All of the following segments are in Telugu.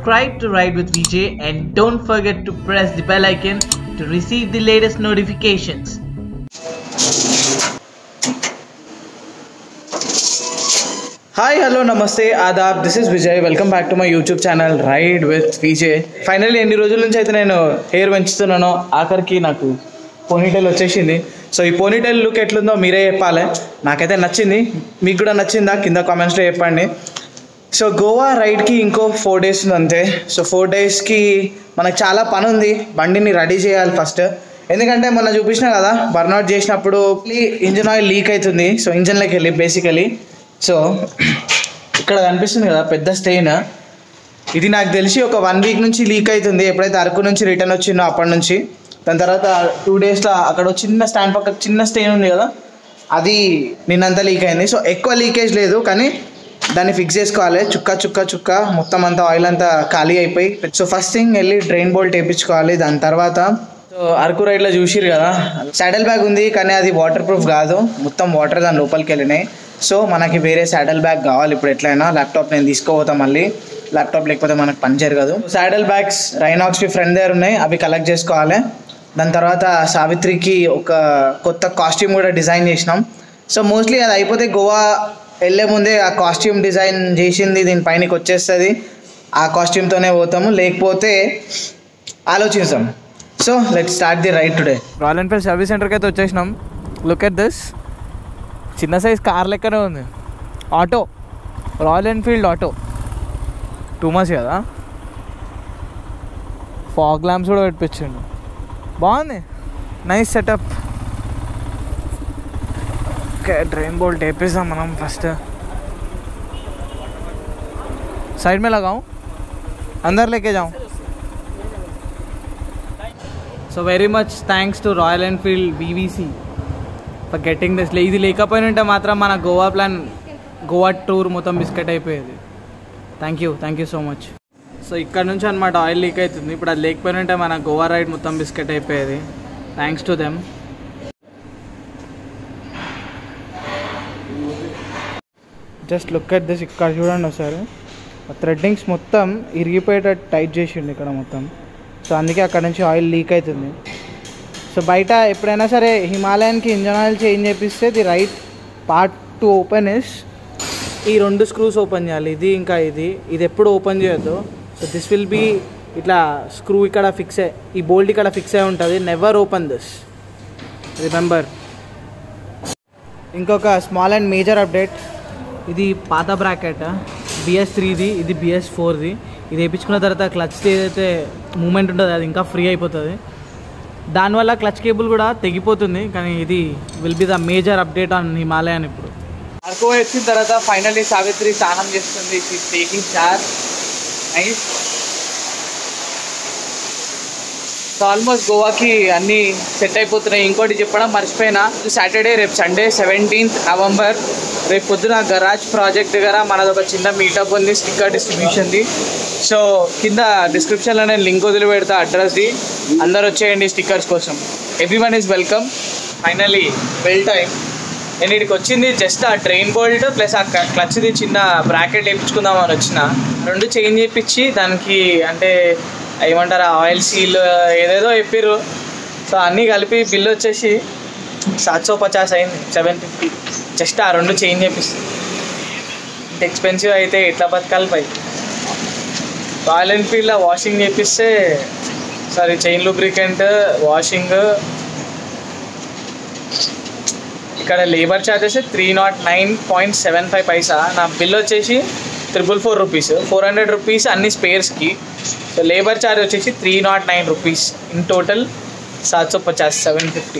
subscribe to Ride with VJ and don't forget to press the bell icon to receive the latest notifications. Hi hello namaste ఆదాబ్ this is Vijay welcome back to my YouTube channel ride with Vijay finally ఎన్ని రోజుల నుంచి అయితే నేను హెయిర్ పెంచుతున్నానో ఆఖరికి నాకు పోనీటైల్ వచ్చేసింది సో ఈ పోనీటైల్ లుక్ ఎట్లుందో మీరే చెప్పాలి నాకైతే నచ్చింది మీకు కూడా నచ్చిందా కింద కామెంట్స్లో చెప్పండి సో గోవా రైడ్కి ఇంకో ఫోర్ డేస్ ఉంది అంతే సో ఫోర్ డేస్కి మనకు చాలా పని ఉంది బండిని రెడీ చేయాలి ఫస్ట్ ఎందుకంటే మొన్న చూపించిన కదా బర్న్అవుట్ చేసినప్పుడు ఇంజిన్ ఆయిల్ లీక్ అవుతుంది సో ఇంజన్లోకి వెళ్ళి బేసికలీ సో ఇక్కడ కనిపిస్తుంది కదా పెద్ద స్టెయిన్ ఇది నాకు తెలిసి ఒక వన్ వీక్ నుంచి లీక్ అవుతుంది ఎప్పుడైతే అరకు నుంచి రిటర్న్ వచ్చిందో అప్పటి నుంచి దాని తర్వాత టూ డేస్లో అక్కడ ఒక చిన్న స్టాండ్ పక్క చిన్న స్టెయిన్ ఉంది కదా అది నిన్నంతా లీక్ అయింది సో ఎక్కువ లీకేజ్ లేదు కానీ దాన్ని ఫిక్స్ చేసుకోవాలి చుక్క చుక్క చుక్క మొత్తం అంతా ఆయిల్ అంతా ఖాళీ అయిపోయి సో ఫస్ట్ థింగ్ వెళ్ళి డ్రైన్ బోల్ట్ వేయించుకోవాలి దాని తర్వాత సో అరకు రైడ్లో చూసిరు కదా సాడల్ బ్యాగ్ ఉంది కానీ అది వాటర్ ప్రూఫ్ కాదు మొత్తం వాటర్ దాని లోపలికి వెళ్ళినాయి సో మనకి వేరే సాడల్ బ్యాగ్ కావాలి ఇప్పుడు ఎట్లయినా ల్యాప్టాప్ నేను తీసుకోపోతా మళ్ళీ ల్యాప్టాప్ లేకపోతే మనకు పని జరగదు సాడల్ బ్యాగ్స్ రైనాక్స్కి ఫ్రెండ్ దగ్గర ఉన్నాయి అవి కలెక్ట్ చేసుకోవాలి దాని తర్వాత సావిత్రికి ఒక కొత్త కాస్ట్యూమ్ కూడా డిజైన్ చేసినాం సో మోస్ట్లీ అది అయిపోతే గోవా వెళ్ళే ముందే ఆ కాస్ట్యూమ్ డిజైన్ చేసింది దీనిపైనకి వచ్చేస్తుంది ఆ కాస్ట్యూమ్తోనే పోతాము లేకపోతే ఆలోచిస్తాం so let start the right today Royal Enfield service సెంటర్కి అయితే వచ్చేసినాం లుక్ ఎట్ దిస్ చిన్న సైజ్ కార్ లెక్కనే ఉంది auto Royal Enfield auto too much కదా ఫాగ్ ల్యాంప్స్ కూడా పెట్టించిండు బాగుంది nice setup okay drain bolt వేపిస్తాం మనం ఫస్ట్ साइड में लगाऊं अंदर लेके जाऊं so very much thanks to Royal Enfield BVC for getting this ఇది లేకపోయిన ఉంటే మాత్రం మన గోవా ప్లాన్ గోవా టూర్ మొత్తం బిస్కెట్ అయిపోయేది thank you thank you so much so ఇక్కడ నుంచి అనమాట ఆయిల్ లీక్ అవుతుంది ఇప్పుడు అది లేకపోయిన ఉంటే మన గోవా రైడ్ మొత్తం బిస్కెట్ అయిపోయేది thanks to them just look at this ఇక్కడ చూడండి ఒకసారి థ్రెడ్డింగ్స్ మొత్తం ఇరిగిపోయేటట్టు టైట్ చేసిండు ఇక్కడ మొత్తం సో అందుకే అక్కడ నుంచి ఆయిల్ లీక్ అవుతుంది సో బయట ఎప్పుడైనా సరే హిమాలయన్కి ఇంజన్ ఆయిల్ చేంజ్ చేపిస్తే the right part to open is ఈ రెండు స్క్రూస్ ఓపెన్ చేయాలి ఇది ఇంకా ఇది ఇది ఎప్పుడు ఓపెన్ చేయొద్దు సో దిస్ విల్ బీ ఇట్లా స్క్రూ ఇక్కడ ఫిక్స్ అయ్యి ఈ బోల్ట్ ఇక్కడ ఫిక్స్ అయి ఉంటుంది నెవర్ ఓపెన్ దిస్ రిమెంబర్ ఇంకొక స్మాల్ అండ్ మేజర్ అప్డేట్ ఇది పాత బ్రాకెట్ బిఎస్ త్రీది ఇది బిఎస్ ఫోర్ది ఇది వేయించుకున్న తర్వాత క్లచ్ ఏదైతే మూమెంట్ ఉంటుందో అది ఇంకా ఫ్రీ అయిపోతుంది దానివల్ల క్లచ్ కేబుల్ కూడా తెగిపోతుంది కానీ ఇది will be the major update on Himalayan ఇప్పుడు అరకు వచ్చిన తర్వాత ఫైనల్లీ సావిత్రి స్నానం చేస్తుంది టేకింగ్ చార్ నైస్ సో ఆల్మోస్ట్ గోవాకి అన్నీ సెట్ అయిపోతున్నాయి ఇంకోటి చెప్పడం మర్చిపోయినా సాటర్డే రేపు సండే సెవెంటీన్త్ నవంబర్ రేపు పొద్దున గరాజ్ ప్రాజెక్ట్ దగ్గర మనది ఒక చిన్న మీటప్ ఉంది స్టిక్కర్ డిస్ట్రిబ్యూషన్ది సో కింద డిస్క్రిప్షన్లో నేను లింక్ వదిలి పెడతా అడ్రస్ది అందరు వచ్చేయండి స్టిక్కర్స్ కోసం everyone is welcome finally well time నేను ఇక్కడికి వచ్చింది జస్ట్ ఆ ట్రైన్ బోల్ట్ ప్లస్ ఆ క్లచ్ది చిన్న బ్రాకెట్ వేయించుకుందాం అని వచ్చిన రెండు చేంజ్ చేయించి దానికి అంటే ఏమంటారు ఆయిల్ సీల్ ఏదేదో చెప్పారు సో అన్నీ కలిపి బిల్ వచ్చేసి సాత్ సో పచాస్ అయింది సెవెన్ ఫిఫ్టీ జస్ట్ ఆ రెండు చేంజ్ చేపిస్తుంది ఇంత ఎక్స్పెన్సివ్ అయితే ఎట్లా బతకాలి పై రాయల్ ఎన్ఫీల్డ్లో వాషింగ్ చేపిస్తే సారీ చైన్ లూబ్రికెంట్ వాషింగ్ ఇక్కడ labour charges three not nine point seven five paisa నా బిల్ వచ్చేసి triple four rupees four hundred rupees అన్ని స్పేర్స్కి సో లేబర్ ఛార్జ్ వచ్చేసి three not nine rupees in total సాత్ సో పచాస్ సెవెన్ ఫిఫ్టీ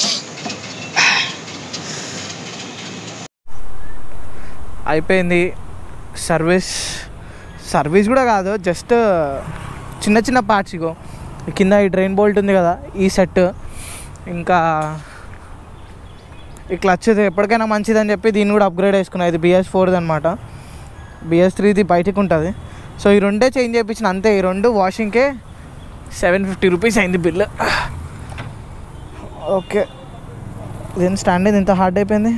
అయిపోయింది సర్వీస్ సర్వీస్ కూడా కాదు జస్ట్ చిన్న చిన్న పార్ట్స్ ఇగో కింద ఈ డ్రైన్ బోల్ట్ ఉంది కదా ఈ సెట్ ఇంకా ఈ క్లచ్ ఇది ఎప్పటికైనా మంచిదని చెప్పి దీన్ని కూడా అప్గ్రేడ్ వేసుకున్నా ఇది బిఎస్ ఫోర్ది అనమాట బిఎస్ త్రీది బయటకు ఉంటుంది సో ఈ రెండే చేంజ్ చేయించిన అంతే ఈ రెండు వాషింగ్కే సెవెన్ ఫిఫ్టీ రూపీస్ అయింది బిల్ ఓకే దీని స్టాండ్ ఇది ఇంత హార్డ్ అయిపోయింది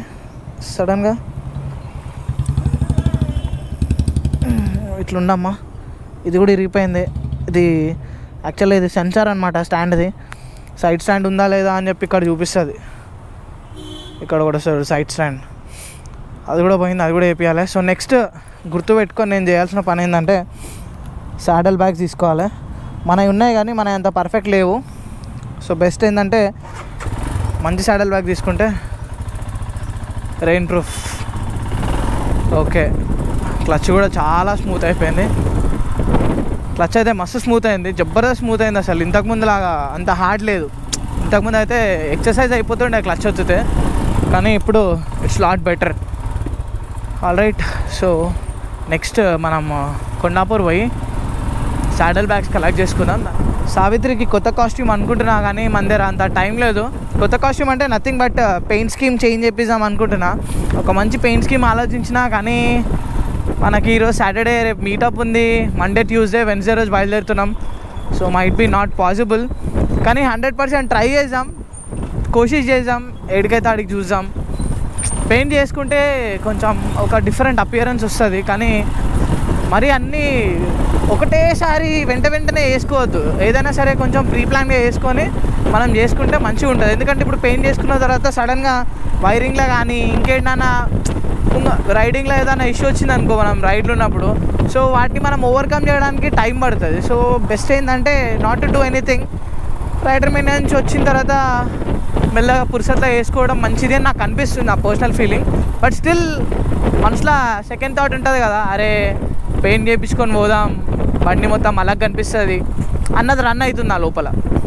సడన్గా ఇట్లుండమ్మా ఇది కూడా ఇరిగిపోయింది ఇది యాక్చువల్లీ ఇది సెన్సార్ అనమాట స్టాండ్ది సైడ్ స్టాండ్ ఉందా లేదా అని చెప్పి ఇక్కడ చూపిస్తుంది ఇక్కడ కూడా సార్ సైడ్ స్టాండ్ అది కూడా పోయింది అది కూడా వేపియాలి సో నెక్స్ట్ గుర్తు పెట్టుకొని నేను చేయాల్సిన పని ఏంటంటే సాడల్ బ్యాగ్స్ తీసుకోవాలి మనవి ఉన్నాయి కానీ మన అంత పర్ఫెక్ట్ లేవు సో బెస్ట్ ఏంటంటే మంచి సాడల్ బ్యాగ్ తీసుకుంటే రెయిన్ ప్రూఫ్ ఓకే క్లచ్ కూడా చాలా స్మూత్ అయిపోయింది క్లచ్ అయితే మస్తు స్మూత్ అయింది జబర్దస్త్ స్మూత్ అయింది అసలు ఇంతకుముందు లాగా అంత హార్డ్ లేదు ఇంతకుముందు అయితే ఎక్సర్సైజ్ అయిపోతుండే క్లచ్ వచ్చితే కానీ ఇప్పుడు it's lot better all right so next మనం కొండాపూర్ పోయి సాడల్ బ్యాగ్స్ కలెక్ట్ చేసుకుందాం సావిత్రికి కొత్త కాస్ట్యూమ్ అనుకుంటున్నా కానీ మన దగ్గర అంత టైం లేదు కొత్త కాస్ట్యూమ్ అంటే nothing but paint scheme change చేపిద్దాం అనుకుంటున్నా ఒక మంచి పెయింట్ స్కీమ్ ఆలోచించినా కానీ మనకి ఈరోజు సాటర్డే రేపు మీటప్ ఉంది మండే ట్యూస్డే వెన్స్డే రోజు బయలుదేరుతున్నాం so might be not possible కానీ హండ్రెడ్ పర్సెంట్ ట్రై చేద్దాం కోషిష్ చేద్దాం ఏడికైతే ఆడికి చూద్దాం పెయింట్ చేసుకుంటే కొంచెం ఒక డిఫరెంట్ అపియరెన్స్ వస్తుంది కానీ మరి అన్నీ ఒకటేసారి వెంట వెంటనే వేసుకోవద్దు ఏదైనా సరే కొంచెం ప్రీ ప్లాన్గా వేసుకొని మనం చేసుకుంటే మంచిగా ఉంటుంది ఎందుకంటే ఇప్పుడు పెయింట్ చేసుకున్న తర్వాత సడన్గా వైరింగ్లో కానీ ఇంకేంటన్నా రైడింగ్లో ఏదైనా ఇష్యూ వచ్చింది అనుకో మనం రైడ్లో ఉన్నప్పుడు సో వాటిని మనం ఓవర్కమ్ చేయడానికి టైం పడుతుంది సో బెస్ట్ ఏంటంటే not to do anything rider మీద నుంచి వచ్చిన తర్వాత మెల్లగా పురుషత్లో వేసుకోవడం మంచిది అని నాకు అనిపిస్తుంది నా పర్సనల్ ఫీలింగ్ బట్ స్టిల్ మనసులో సెకండ్ థాట్ ఉంటుంది కదా అరే పెయింట్ చేయించుకొని పోదాం బండి మొత్తం అలాగ కనిపిస్తుంది అన్నది రన్ అవుతుంది నా లోపల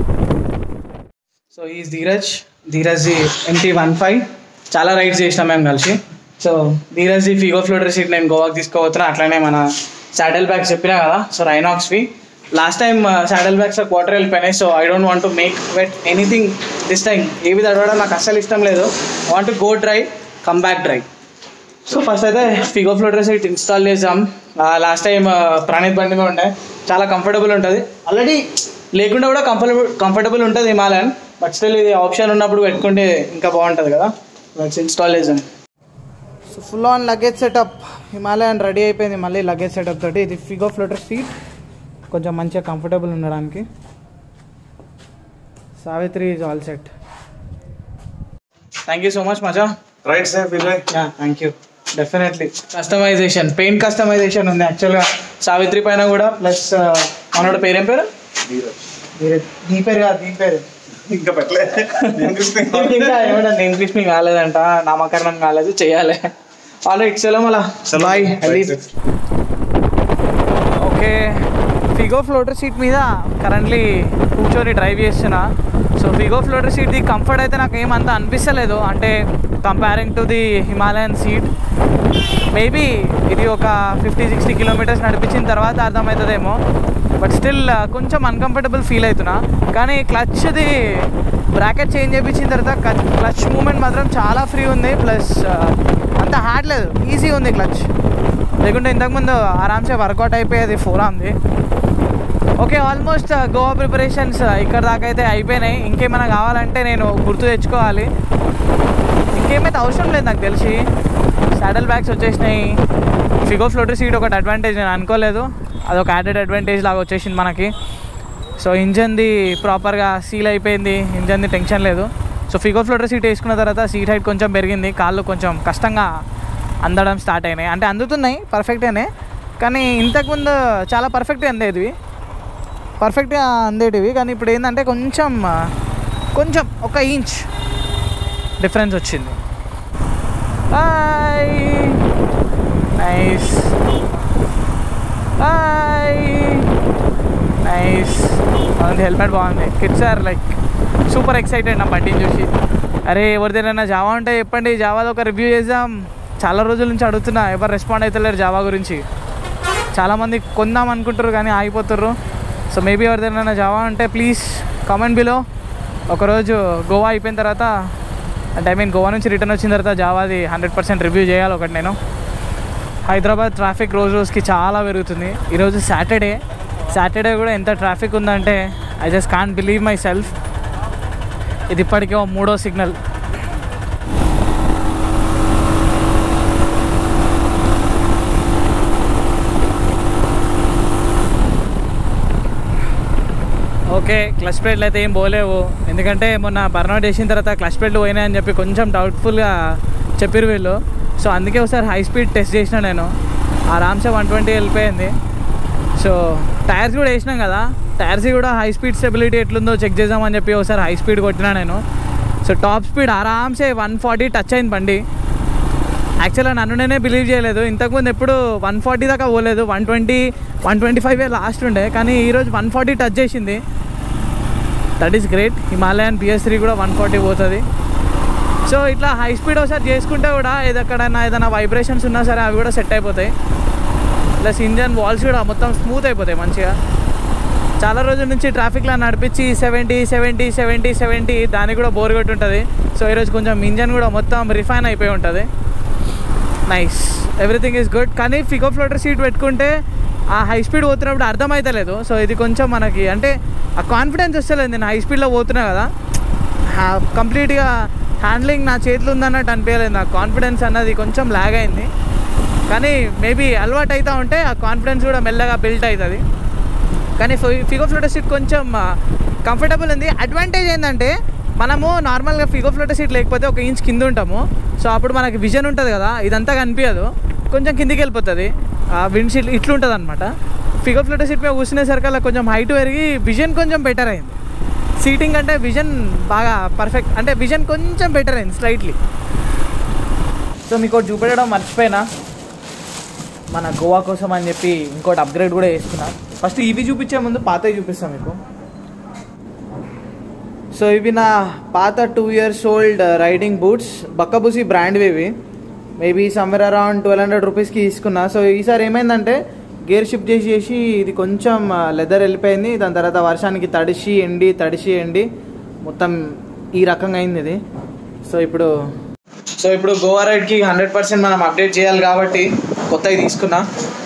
సో ఈ Dheeraj Dheeraj MT one five చాలా రైడ్స్ చేసినాం మేము కలిసి so Dheeraj Figo floater seat నేను గోవాకి తీసుకోబోతున్నా అట్లనే మన సాడల్ బ్యాగ్స్ చెప్పినా కదా సో రైనాక్స్వి last time saddle bags quarter వెళ్ళిపోయినాయి so I don't want to make wet anything this time ఏవి తడవడం నాకు అస్సలు ఇష్టం లేదు want go dry come back dry so first అయితే ఫిగో ఫ్లోటర్ సీట్ ఇన్స్టాల్ చేసాం లాస్ట్ టైం ప్రణీత్ బండి మీద ఉండే చాలా కంఫర్టబుల్ ఉంటుంది ఆల్రెడీ లేకుండా కూడా కంఫర్టబుల్ కంఫర్టబుల్ ఉంటుంది హిమాలయన్ బట్ స్టిల్ ఇది ఆప్షన్ ఉన్నప్పుడు పెట్టుకుంటే ఇంకా బాగుంటుంది కదా ఇన్స్టాల్ చేసాం so full on luggage setup Himalayan ready అయిపోయింది మళ్ళీ లగేజ్ సెటప్ తోటి ఇది ఫిగో ఫ్లోటర్ సీట్ కొంచెం మంచిగా కంఫర్టబుల్ ఉండడానికి Savitri is all set thank you so much మజా right sir Vijay thank you definitely customization paint customization ఉంది యాక్చువల్గా సావిత్రి పైన కూడా ప్లస్ మనోட పేరేం పేరు దీ పేరు కాదు దీ పేరు ఇంకా పెట్టలే ఇంకా ఏమన్నా ఇంగ్లీష్ మీ కాలేదంట నామకరణం కాలేదు చేయాలి ఆల్రెడీ సెలవు మళ్ళా bye okay Figo floater seat మీద కరెంట్లీ కూర్చొని డ్రైవ్ చేస్తున్నా so Figo floater seat the comfort అయితే నాకు ఏమంత అనిపిస్తలేదు అంటే comparing to the Himalayan seat maybe ఇది ఒక ఫిఫ్టీ సిక్స్టీ కిలోమీటర్స్ నడిపించిన తర్వాత అర్థమవుతుందేమో బట్ స్టిల్ కొంచెం అన్కంఫర్టబుల్ ఫీల్ అవుతున్నా కానీ క్లచ్ది బ్రాకెట్ చేంజ్ చేయించిన తర్వాత క్లచ్ మూమెంట్ మాత్రం చాలా ఫ్రీ ఉంది ప్లస్ అంత హార్డ్ లేదు ఈజీ ఉంది క్లచ్ లేకుంటే ఇంతకుముందు ఆరామ్సే వర్కౌట్ అయిపోయేది ఫోరామ్ది ఓకే ఆల్మోస్ట్ గోవా ప్రిపరేషన్స్ ఇక్కడ దాకా అయితే అయిపోయినాయి ఇంకేమైనా కావాలంటే నేను గుర్తు తెచ్చుకోవాలి ఇంకేమైతే అవసరం లేదు నాకు తెలిసి సాడల్ బ్యాగ్స్ వచ్చేసినాయి ఫిగో ఫ్లోటర్ సీట్ ఒకటి అడ్వాంటేజ్ నేను అనుకోలేదు అదొక యాడెడ్ అడ్వాంటేజ్ లాగా వచ్చేసింది మనకి సో ఇంజన్ది ప్రాపర్గా సీల్ అయిపోయింది ఇంజన్ది టెన్షన్ లేదు సో ఫిగో ఫ్లోటర్ సీట్ వేసుకున్న తర్వాత సీట్ హైట్ కొంచెం పెరిగింది కాళ్ళు కొంచెం కష్టంగా అందడం స్టార్ట్ అయినాయి అంటే అందుతున్నాయి పర్ఫెక్ట్గానే కానీ ఇంతకుముందు చాలా పర్ఫెక్ట్గా అందేటివి పర్ఫెక్ట్గా అందేటివి కానీ ఇప్పుడు ఏంటంటే కొంచెం కొంచెం ఒక ఇంచ్ డిఫరెన్స్ వచ్చింది బాయ్ నైస్ బాయ్ నైస్ బాగుంది హెల్మెట్ బాగుంది kids are like super excited నా బండిని చూసి అరే ఎవరిదైనా జావా ఉంటే చెప్పండి జావాలో ఒక రివ్యూ చేద్దాం చాలా రోజుల నుంచి అడుగుతున్నా ఎవరు రెస్పాండ్ అవుతలేరు జావా గురించి చాలామంది కొందాం అనుకుంటారు కానీ ఆగిపోతారు సో మేబీ ఎవరిదైనా జావా ఉంటే ప్లీజ్ కామెంట్ బిలో ఒకరోజు గోవా అయిపోయిన తర్వాత అంటే ఐ మీన్ గోవా నుంచి రిటర్న్ వచ్చిన తర్వాత జావాది హండ్రెడ్ పర్సెంట్ రివ్యూ చేయాలి ఒకటి నేను హైదరాబాద్ ట్రాఫిక్ రోజు రోజుకి చాలా పెరుగుతుంది ఈరోజు సాటర్డే సాటర్డే కూడా ఎంత ట్రాఫిక్ ఉందంటే I just can't believe myself ఇది ఇప్పటికే ఓ మూడో సిగ్నల్ ఓకే క్లచ్ ప్లేట్లు అయితే ఏం పోలేవు ఎందుకంటే మొన్న బర్నౌట్ చేసిన తర్వాత క్లచ్ ప్లేట్లు పోయినాయని చెప్పి కొంచెం డౌట్ఫుల్గా చెప్పారు వీళ్ళు సో అందుకే ఒకసారి హై స్పీడ్ టెస్ట్ చేసిన నేను ఆరామ్సే వన్ ట్వంటీ వెళ్ళిపోయింది సో టైర్స్ కూడా వేసినాం కదా టైర్స్ కూడా హై స్పీడ్ స్టెబిలిటీ ఎట్లుందో చెక్ చేద్దామని చెప్పి ఒకసారి హై స్పీడ్ కొట్టినా నేను సో టాప్ స్పీడ్ ఆరామ్సే వన్ ఫార్టీ టచ్ అయింది బండి యాక్చువల్గా నన్ను నేనే బిలీవ్ చేయలేదు ఇంతకుముందు ఎప్పుడు వన్ ఫార్టీ దాకా పోలేదు one twenty one twenty five last ఉండే కానీ ఈరోజు వన్ ఫార్టీ టచ్ చేసింది that is great Himalayan P S three కూడా వన్ ఫార్టీ పోతుంది సో ఇట్లా హై స్పీడ్ ఒకసారి చేసుకుంటే కూడా ఏదెక్కడైనా ఏదైనా వైబ్రేషన్స్ ఉన్నా సరే అవి కూడా సెట్ అయిపోతాయి ప్లస్ ఇంజన్ వాల్స్ కూడా మొత్తం స్మూత్ అయిపోతాయి మంచిగా చాలా రోజుల నుంచి ట్రాఫిక్లో నడిపించి సెవెంటీ సెవెంటీ సెవెంటీ సెవెంటీ దానికి కూడా బోర్ కొట్టి ఉంటుంది సో ఈరోజు కొంచెం ఇంజన్ కూడా మొత్తం రిఫైన్ అయిపోయి ఉంటుంది నైస్ ఎవ్రీథింగ్ ఈజ్ గుడ్ కానీ ఫిగో ఫ్లోటర్ సీట్ పెట్టుకుంటే ఆ హై స్పీడ్ పోతున్నప్పుడు అర్థమవుతలేదు సో ఇది కొంచెం మనకి అంటే ఆ కాన్ఫిడెన్స్ వస్తలేదు నేను హై స్పీడ్లో పోతున్నా కదా కంప్లీట్గా హ్యాండ్లింగ్ నా చేతిలో ఉందన్నట్టు అనిపించలేదు నాకు కాన్ఫిడెన్స్ అన్నది కొంచెం లాగ్ అయింది కానీ మేబీ అలవాటు అవుతూ ఉంటే ఆ కాన్ఫిడెన్స్ కూడా మెల్లగా బిల్ట్ అవుతుంది కానీ ఫిగో ఫ్లోటర్ సీట్ కొంచెం కంఫర్టబుల్ ఉంది అడ్వాంటేజ్ ఏంటంటే మనము నార్మల్గా ఫిగో ఫ్లోటర్ సీట్ లేకపోతే ఒక ఇంచ్ కింద ఉంటాము సో అప్పుడు మనకి విజన్ ఉంటుంది కదా ఇదంతా కనిపించదు కొంచెం కిందికి వెళ్ళిపోతుంది విండ్ షీట్ ఇట్లుంటుంది అనమాట ఫిగో ఫ్లోటర్ సీట్ మీద కూర్చునేసరికి అలా కొంచెం హైట్ పెరిగి విజన్ కొంచెం బెటర్ అయింది సీటింగ్ అంటే విజన్ బాగా పర్ఫెక్ట్ అంటే విజన్ కొంచెం బెటర్ అయింది స్లైట్లీ సో మీకు ఒకటి చూపెట్టడం మర్చిపోయినా మన గోవా కోసం అని చెప్పి ఇంకోటి అప్గ్రేడ్ కూడా చేసుకున్నా ఫస్ట్ ఇవి చూపించే ముందు పాతవి చూపిస్తాం మీకు సో ఇవి నా పాత two years old riding boots బక్కబూసి బ్రాండ్ ఇవి maybe somewhere around twelve hundred రూపీస్కి తీసుకున్నా సో ఈసారి ఏమైందంటే గేర్ షిఫ్ట్ చేసి చేసి ఇది కొంచెం లెదర్ వెళ్ళిపోయింది దాని తర్వాత వర్షానికి తడిసి ఎండి తడిసి ఎండి మొత్తం ఈ రకంగా అయింది ఇది సో ఇప్పుడు సో ఇప్పుడు గోవా రైడ్కి హండ్రెడ్ పర్సెంట్ మనం అప్డేట్ చేయాలి కాబట్టి కొత్తవి తీసుకున్నా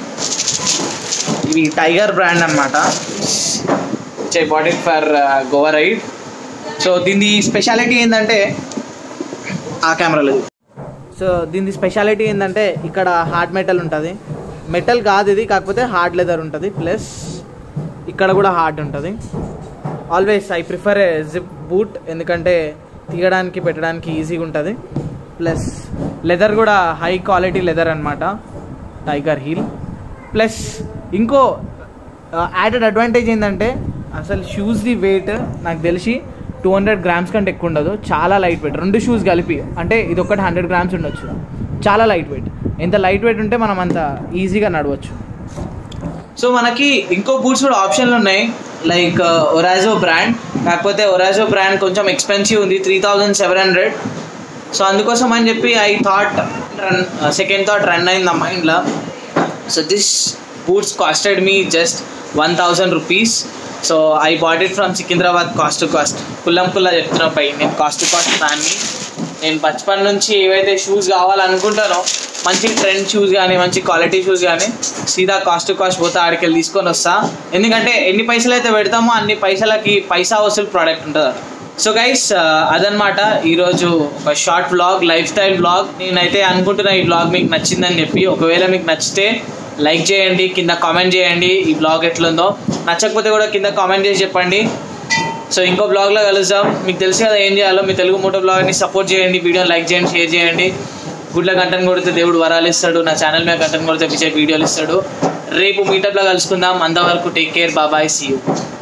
ఇవి టైగర్ బ్రాండ్ అనమాట I bought it for Goa ride so దీని స్పెషాలిటీ ఏంటంటే ఆ కెమెరాలో సో దీని స్పెషాలిటీ ఏంటంటే ఇక్కడ హార్డ్ మెటల్ ఉంటుంది మెటల్ కాదు ఇది కాకపోతే హార్డ్ లెదర్ ఉంటుంది ప్లస్ ఇక్కడ కూడా హార్డ్ ఉంటుంది always I prefer a zip boot ఎందుకంటే తీయడానికి పెట్టడానికి ఈజీగా ఉంటుంది ప్లస్ లెదర్ కూడా హై క్వాలిటీ లెదర్ అనమాట టైగర్ హీల్ ప్లస్ ఇంకో యాడెడ్ అడ్వాంటేజ్ ఏంటంటే అసలు షూస్ది వెయిట్ నాకు తెలిసి టూ హండ్రెడ్ గ్రామ్స్ కంటే ఎక్కువ ఉండదు చాలా లైట్ వెయిట్ రెండు షూస్ కలిపి అంటే ఇది ఒకటి హండ్రెడ్ గ్రామ్స్ ఉండొచ్చు చాలా లైట్ వెయిట్ ఎంత లైట్ వెయిట్ ఉంటే మనం అంత ఈజీగా నడవచ్చు సో మనకి ఇంకో బూట్స్ కూడా ఆప్షన్లు ఉన్నాయి లైక్ ఒరాజో బ్రాండ్ కాకపోతే ఒరాజో బ్రాండ్ కొంచెం ఎక్స్పెన్సివ్ ఉంది three thousand seven hundred so అందుకోసం అని చెప్పి I thought run second thought run అయింది ఆ మైండ్లో so this boots costed me just one thousand rupees so I bought it from Secunderabad cost to cost కుల్లం కుల్లా చెప్తున్నా పై నేను కాస్ట్ టు కాస్ట్ ఫ్యాన్ని నేను బచ్పన్ నుంచి ఏవైతే షూస్ కావాలనుకుంటానో మంచి ట్రెండ్ షూస్ కానీ మంచి క్వాలిటీ షూస్ కానీ సీదా కాస్ట్ టు కాస్ట్ పోతే ఆడికి వెళ్ళి తీసుకొని వస్తా ఎందుకంటే ఎన్ని పైసలు అయితే పెడతామో అన్ని పైసలకి పైసా వసూలు ప్రోడక్ట్ ఉంటుంది సో గైస్ అదనమాట ఈరోజు ఒక short vlog lifestyle vlog నేనైతే అనుకుంటున్నా ఈ వ్లాగ్ మీకు నచ్చిందని చెప్పి ఒకవేళ మీకు నచ్చితే లైక్ చేయండి కింద కామెంట్ చేయండి ఈ బ్లాగ్ ఎట్లుందో నచ్చకపోతే కూడా కింద కామెంట్ చేసి చెప్పండి సో ఇంకో బ్లాగ్లో కలుద్దాం మీకు తెలుసు కదా ఏం చేయాలో మీ తెలుగు మోటో బ్లాగ్ని సపోర్ట్ చేయండి వీడియోని లైక్ చేయండి షేర్ చేయండి గుడ్ల కంటెంట్ కొడితే దేవుడు వరాలు ఇస్తాడు నా ఛానల్ మీద కంటెంట్ కొడితే విజయ్ వీడియోలు ఇస్తాడు రేపు మీటప్లో కలుసుకుందాం అంతవరకు టేక్ కేర్ బాబాయ్ సీ యూ